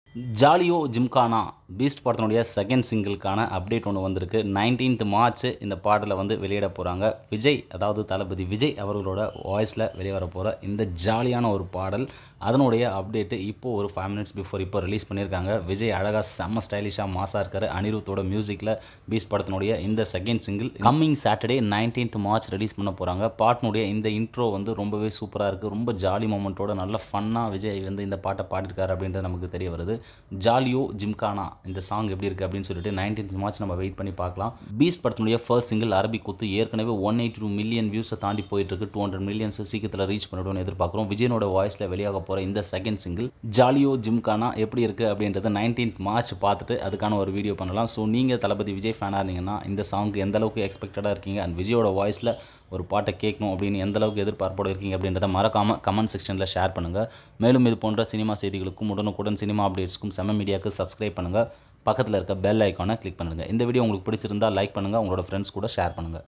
ஜாலியோ gymkhana Beast படத்தினுடைய second சிங்கிள்கான update ஒன்று வந்திருக்கு நைன்டீன்த் மார்ச் இந்த பாடலை வந்து வெளியிட போகிறாங்க விஜய் அதாவது தளபதி விஜய் அவர்களோட வாய்ஸில் வெளியே வர போகிற இந்த ஜாலியான ஒரு பாடல் அதனுடைய அப்டேட்டு இப்போது ஒரு ஃபைவ் மினிட்ஸ் பிஃபோர் இப்போ ரிலீஸ் பண்ணியிருக்காங்க விஜய் அழகாக செம்ம ஸ்டைலிஷாக மாசாக இருக்காரு அனிருத்தோட மியூசிக்கில் பீஸ்ட் படத்தினுடைய இந்த second single coming Saturday nineteenth March release பண்ண போகிறாங்க பாட்டினுடைய இந்த இன்ட்ரோ வந்து ரொம்பவே சூப்பராக இருக்குது ரொம்ப ஜாலி மூமெண்ட்டோட நல்ல ஃபன்னாக விஜய் வந்து இந்த பாட்டை பாடிருக்காரு அப்படின்றது நமக்கு தெரிய வருது ஜாலியோ ஜிம்கானா இந்த சாங் எப்படி இருக்குது அப்படின்னு சொல்லிட்டு நைன்டீன்த் மார்ச் நம்ம வெயிட் பண்ணி பார்க்கலாம் பீஸ்ட் படத்தினுடைய ஃபர்ஸ்ட் சிங்கிள் அரபி குத்து ஏற்கனவே ஒன் எயிட்டி டூ மில்லியன் வியூஸை தாண்டி போயிட்டு இருக்கு டூ ஹண்ட்ரட் மில்லியன்ஸ் சீக்கிரத்தில் ரீச் பண்ணிடுவோம்னு எதிர்பார்க்குறோம் விஜயனோட வாய்ஸில் வெளியாக போகிற இந்த செகண்ட் சிங்கிள் ஜாலியோ ஜிம்கானா எப்படி இருக்குது அப்படின்றத நைன்டீன்த் மார்ச் பார்த்துட்டு அதுக்கான ஒரு வீடியோ பண்ணலாம் ஸோ நீங்கள் தளபதி விஜய் ஃபேனாக இருந்தீங்கன்னா இந்த சாங்க்கு எந்த அளவுக்கு எக்ஸ்பெக்டடாக இருக்கீங்க அண்ட் விஜயோட வாய்ஸில் ஒரு பாட்டை கேட்கணும் அப்படின்னு எந்த அளவுக்கு எதிர்பார்ப்போடு இருக்கீங்க அப்படின்றத மறக்காமல் கமெண்ட் செக்ஷனில் ஷேர் பண்ணுங்கள் மேலும் இது போன்ற சினிமா செய்திகளுக்கும் உடனுக்குடன் சினிமா அப்டேட்ஸ்க்கும் செம்ம மீடியாவுக்கு சப்ஸ்கிரைப் பண்ணுங்கள் பக்கத்தில் இருக்க பெல் ஐக்கானை கிளிக் பண்ணுங்கள் இந்த வீடியோ உங்களுக்கு பிடிச்சிருந்தா லைக் பண்ணுங்கள் உங்களோட ஃப்ரெண்ட்ஸ் கூட ஷேர் பண்ணுங்கள்